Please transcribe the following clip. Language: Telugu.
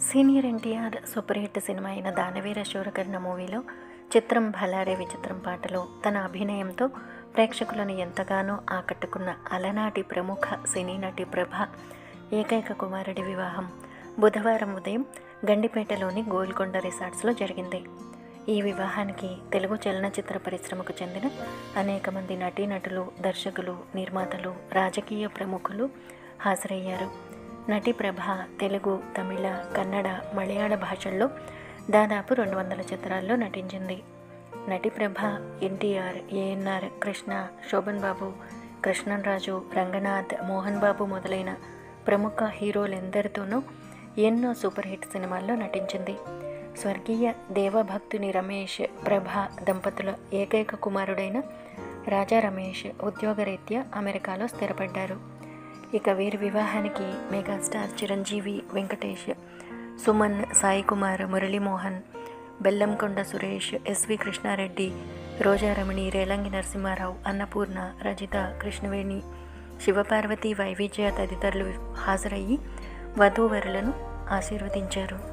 senior NTR super hit cinema అయిన దానవీర శూరకర్ణ మూవీలో చిత్రం భలారే విచిత్రం పాటలో తన అభినయంతో ప్రేక్షకులను ఎంతగానో ఆకట్టుకున్న అలనాటి ప్రముఖ సినీ నటి ప్రభ ఏకైక కుమారుడి వివాహం బుధవారం ఉదయం గండిపేటలోని గోల్కొండ రిసార్ట్స్లో జరిగింది ఈ వివాహానికి తెలుగు చలనచిత్ర పరిశ్రమకు చెందిన అనేక మంది నటీనటులు దర్శకులు నిర్మాతలు రాజకీయ ప్రముఖులు హాజరయ్యారు నటి ప్రభ తెలుగు తమిళ కన్నడ మలయాళ భాషల్లో దాదాపు రెండు వందల చిత్రాల్లో నటించింది నటి ప్రభ ఎన్టీఆర్ ఏఎన్ఆర్ కృష్ణ శోభన్ బాబు కృష్ణన్ రాజు రంగనాథ్ మోహన్ బాబు మొదలైన ప్రముఖ హీరోలెందరితోనూ ఎన్నో సూపర్ హిట్ సినిమాల్లో నటించింది స్వర్గీయ దేవభక్తుని రమేష్ ప్రభ దంపతుల ఏకైక కుమారుడైన రాజా రమేష్ ఉద్యోగరీత్యా అమెరికాలో స్థిరపడ్డారు ఇక వీరి వివాహానికి మెగాస్టార్ చిరంజీవి వెంకటేష్ సుమన్ సాయి కుమార్ మురళీమోహన్ బెల్లంకొండ సురేష్ ఎస్వి కృష్ణారెడ్డి రోజారమణి రేలంగి నరసింహారావు అన్నపూర్ణ రజిత కృష్ణవేణి శివపార్వతి వైవిజయ తదితరులు హాజరయ్యి వధూవరులను ఆశీర్వదించారు